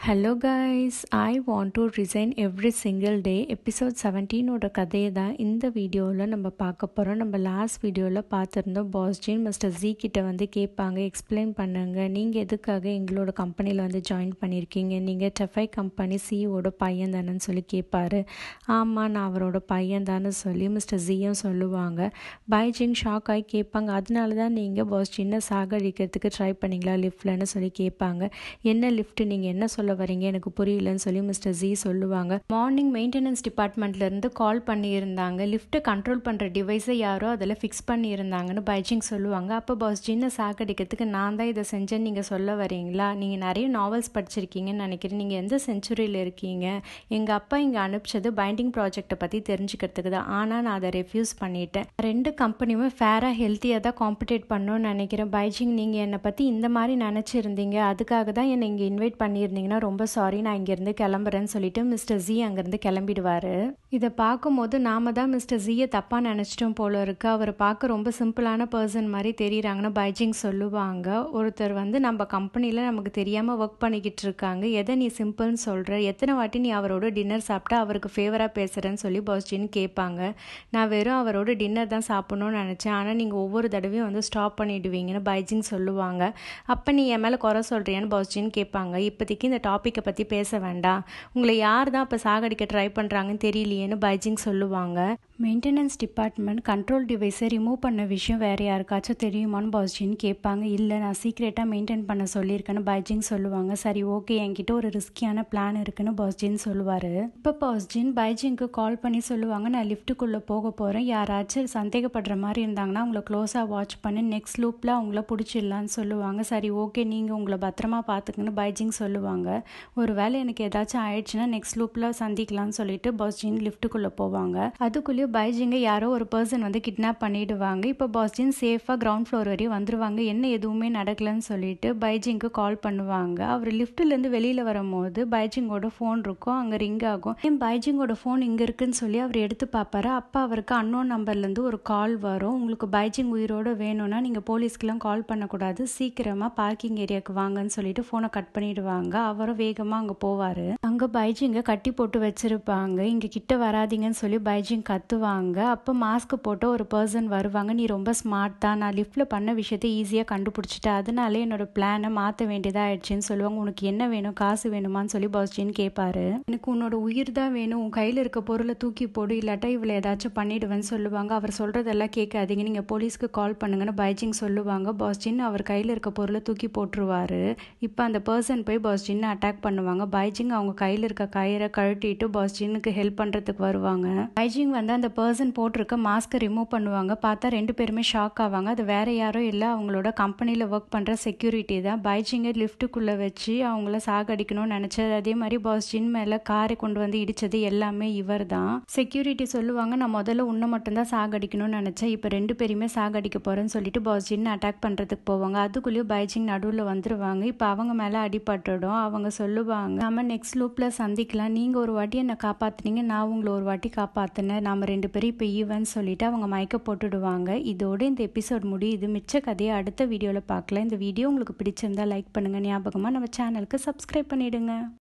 hello guys I want to resign every single day episode செவன்டீனோட கதையை தான் இந்த வீடியோவில் நம்ம பார்க்க போகிறோம் நம்ம லாஸ்ட் வீடியோவில் பார்த்துருந்தோம் பாஸ்ஜின் மிஸ்டர் ஜி கிட்ட வந்து கேட்பாங்க எக்ஸ்பிளைன் பண்ணுங்க நீங்கள் எதுக்காக எங்களோட கம்பெனியில் வந்து ஜாயின் பண்ணியிருக்கீங்க நீங்கள் டெஃபை கம்பெனி சிஇஓட பையன் தானேன்னு சொல்லி கேட்பாரு ஆமாம் நான் அவரோட பையன் தானே சொல்லி மிஸ்டர் ஜியும் சொல்லுவாங்க பைஜிங் ஷாக் ஆகி கேட்பாங்க அதனால தான் நீங்கள் பாஸ்ஜின்னை சாகடிக்கிறதுக்கு ட்ரை பண்ணீங்களா லிஃப்ட்லன்னு சொல்லி கேட்பாங்க என்ன லிஃப்ட் நீங்கள் என்ன சொல்ல வரீங்க எனக்கு புரியலன்னு சொல்லி மிஸ்டர் ஜி சொல்லுவாங்க மார்னிங் மெயின்டெனன்ஸ் டிபார்ட்மெண்ட்லேருந்து கால் பண்ணியிருந்தாங்க லிஃப்ட்டை கண்ட்ரோல் பண்ணுற டிவைஸை யாரோ அதில் ஃபிக்ஸ் பண்ணியிருந்தாங்கன்னு பைஜிங் சொல்லுவாங்க அப்போ பாஸ் சின்ன சாக்கடிக்கிறதுக்கு நான் தான் இதை செஞ்சேன்னு நீங்கள் சொல்ல வரீங்களா நீங்கள் நிறைய நாவல்ஸ் படிச்சிருக்கீங்கன்னு நினைக்கிறேன் நீங்கள் எந்த செஞ்சுரியில் இருக்கீங்க எங்கள் அப்பா இங்கே அனுப்பிச்சது பைண்டிங் ப்ராஜெக்ட்டை பற்றி தெரிஞ்சுக்கிறதுக்கு தான் ஆனால் நான் அதை ரெஃப்யூஸ் பண்ணிட்டேன் ரெண்டு கம்பெனியுமே ஃபேராக ஹெல்த்தியாக தான் காம்படேட் பண்ணணும்னு நினைக்கிறேன் பைஜிங் நீங்கள் என்னை பற்றி இந்த மாதிரி நினச்சிருந்தீங்க அதுக்காக தான் என்னை இங்கே இன்வைட் பண்ணியிருந்தீங்கன்னா ரொம்ப சாரி நான் இங்கேருந்து கிளம்புறேன்னு சொல்லிட்டு மிஸ்டர் ஜி அங்கேருந்து கிளம்பிடுவார் இதை பார்க்கும்போது நாம தான் மிஸ்டர் ஜியை தப்பாக நினச்சிட்டோம் போல இருக்கு அவரை பார்க்க ரொம்ப சிம்பிளான பர்சன் மாதிரி தெரியுறாங்கன்னு பைஜிங் சொல்லுவாங்க ஒருத்தர் வந்து நம்ம கம்பெனியில் நமக்கு தெரியாமல் ஒர்க் பண்ணிக்கிட்டு இருக்காங்க எதை நீ சிம்பிள்னு சொல்கிற எத்தனை வாட்டி நீ அவரோட டின்னர் சாப்பிட்டா அவருக்கு ஃபேவராக பேசுகிறேன்னு சொல்லி பாஸ்ஜின்னு கேட்பாங்க நான் வெறும் அவரோட டின்னர் தான் சாப்பிடணும்னு நினச்சேன் ஆனால் நீங்கள் ஒவ்வொரு தடவையும் வந்து ஸ்டாப் பண்ணிடுவீங்கன்னு பைஜிங் சொல்லுவாங்க அப்போ நீ என் மேலே குறை சொல்கிறியான்னு பாஸ்ஜின்னு கேட்பாங்க இப்போதைக்கு இந்த டாப்பிக்கை பற்றி பேச வேண்டாம் உங்களை யார் தான் இப்போ சாகடிக்க ட்ரை பண்ணுறாங்கன்னு தெரியலையேன்னு பைஜிங் சொல்லுவாங்க மெயின்டெனன்ஸ் டிபார்ட்மெண்ட் கண்ட்ரோல் டிவைஸை ரிமூவ் பண்ண விஷயம் வேறு யாருக்காச்சும் தெரியுமான்னு பாஸ்ஜின்னு கேட்பாங்க இல்லை நான் சீக்ரெட்டாக மெயின்டைன் பண்ண சொல்லியிருக்கேன்னு பைஜிங் சொல்லுவாங்க சரி ஓகே என்கிட்ட ஒரு ரிஸ்கியான பிளான் இருக்குன்னு பாஸ்ஜின் சொல்லுவார் இப்போ பாஸ்ஜின் பைஜிங்க்கு கால் பண்ணி சொல்லுவாங்க நான் லிஃப்ட்டுக்குள்ளே போக போகிறேன் யாராச்சும் சந்தேகப்படுற மாதிரி இருந்தாங்கன்னா அவங்கள க்ளோஸாக வாட்ச் பண்ணி நெக்ஸ்ட் லூப்பில் அவங்கள பிடிச்சிடலான்னு சொல்லுவாங்க சரி ஓகே நீங்கள் உங்களை பத்திரமா பார்த்துக்குன்னு பைஜிங் சொல்லுவாங்க ஒரு வேளை எனக்கு ஏதாச்சும் ஆயிடுச்சுன்னா நெக்ஸ்ட் லூப்பில் சந்திக்கலாம்னு சொல்லிட்டு பாஸ்ஜின் லிஃப்ட்டுக்குள்ளே போவாங்க அதுக்குள்ளேயே பைஜிங்கை யாரோ ஒரு பர்சன் வந்து கிட்னாப் பண்ணிடுவாங்க இப்போ பாஸ்ஜின் சேஃபாக கிரவுண்ட் ஃப்ளோர் வரையும் வந்துருவாங்க என்ன எதுவுமே நடக்கலன்னு சொல்லிட்டு பைஜிங்க்கு கால் பண்ணுவாங்க அவர் லிஃப்ட்லேருந்து வெளியில் வரும்போது பைஜிங்கோட ஃபோன் இருக்கும் அங்கே ரிங் ஆகும் ஏன் பைஜிங்கோட ஃபோன் இங்கே இருக்குன்னு சொல்லி அவர் எடுத்து பார்ப்பாரு அப்போ அவருக்கு அன்னோன் நம்பர்லேருந்து ஒரு கால் வரும் உங்களுக்கு பைஜிங் உயிரோட வேணும்னா நீங்கள் போலீஸ்க்கெலாம் கால் பண்ணக்கூடாது சீக்கிரமாக பார்க்கிங் ஏரியாவுக்கு வாங்கன்னு சொல்லிட்டு ஃபோனை கட் பண்ணிடுவாங்க அவரும் வேகமாக அங்கே போவார் அங்கே பைஜிங்கை கட்டி போட்டு வச்சிருப்பாங்க இங்கே கிட்ட வராதீங்கன்னு சொல்லி பைஜிங் கத்துவாங்க அப்போ மாஸ்க் போட்டு ஒரு பர்சன் வருவாங்க நீ ரொம்ப ஸ்மார்ட் தான் நான் லிஃப்ட்டில் பண்ண விஷயத்தை ஈஸியாக கண்டுபிடிச்சிட்டேன் அதனாலே என்னோட பிளானை மாற்ற வேண்டியதாக ஆயிடுச்சுன்னு சொல்லுவாங்க உனக்கு என்ன வேணும் காசு வேணுமான்னு சொல்லி பாஸ்ஜின்னு கேட்பாரு எனக்கு உன்னோட உயிர் தான் வேணும் உன் கையில் இருக்க பொருளை தூக்கி போடு இல்லாட்டா இவளை ஏதாச்சும் பண்ணிடுவேன்னு சொல்லுவாங்க அவர் சொல்கிறதெல்லாம் கேட்காதீங்க நீங்கள் போலீஸ்க்கு கால் பண்ணுங்கன்னு பைஜிங் சொல்லுவாங்க பாஸ்ஜின் அவர் கையில் இருக்க பொருளை தூக்கி போட்டுருவாரு இப்போ அந்த பர்சன் போய் பாஸ்ஜின்னு அட்டாக் பண்ணுவாங்க பைஜிங் அவங்க கையில் இருக்க கயிறை கழட்டிட்டு பாஸ்ஜினுக்கு ஹெல்ப் பண்ணுறதுக்கு வருவாங்க பைஜிங் வந்து அந்த பர்சன் போட்டிருக்க மாஸ்க்கை ரிமூவ் பண்ணுவாங்க பார்த்தா ரெண்டு பேருமே ஷாக் ஆவாங்க அது வேற யாரும் இல்லை அவங்களோட கம்பெனியில் ஒர்க் பண்ணுற செக்யூரிட்டி தான் பைஜிங்கை லிஃப்ட்டுக்குள்ளே வச்சு அவங்கள சாகடிக்கணும்னு நினச்சது அதே மாதிரி பாஸ் ஜின் மேலே காரை கொண்டு வந்து இடித்தது எல்லாமே இவர் தான் செக்யூரிட்டி சொல்லுவாங்க நான் முதல்ல உன்னை மட்டும்தான் சாகடிக்கணும்னு நினச்சேன் இப்போ ரெண்டு பேருமே சாகடிக்க போகிறேன்னு சொல்லிட்டு பாஸ் ஜின் அட்டாக் பண்ணுறதுக்கு போவாங்க அதுக்குள்ளேயும் பைஜிங் நடுவில் வந்துருவாங்க இப்போ அவங்க மேலே அடிபட்டுடும் அவங்க சொல்லுவாங்க நம்ம நெக்ஸ்ட் லூப்பில் சந்திக்கலாம் நீங்கள் ஒரு வாட்டி என்னை காப்பாற்றுனீங்க நான் உங்களை ஒரு வாட்டி காப்பாற்றினேன் நம்ம ரெண்டு பேரும் இப்போ ஈவன் சொல்லிட்டு அவங்க மயக்க போட்டுடுவாங்க இதோட இந்த எபிசோட் முடியுது மிச்ச கதையை அடுத்த வீடியோவில் பார்க்கலாம் இந்த வீடியோ உங்களுக்கு பிடிச்சிருந்தா லைக் பண்ணுங்கள் ஞாபகமாக நம்ம சேனலுக்கு சப்ஸ்கிரைப் பண்ணிவிடுங்க